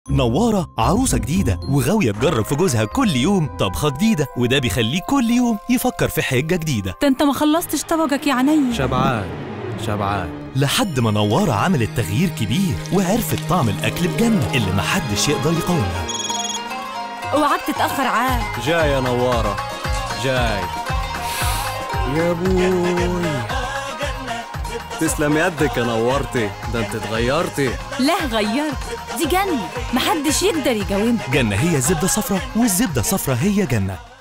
نوارة عروسة جديدة وغاوية تجرب في جوزها كل يوم طبخة جديدة وده بيخليه كل يوم يفكر في حجة جديدة ده انت ما خلصتش طبقك يا عيني شبعان شبعان لحد ما نوارة عملت تغيير كبير وعرفت طعم الأكل بجنة اللي محدش يقدر يقاومها اوعاك تتاخر عاد جاي يا نوارة جاي يا بوي تسلم يدك يا نورتي ده انت اتغيرتي لا غيرت دي جنة محدش يقدر يجاوبها جنة هي الزبدة صفرة والزبدة صفرة هي جنة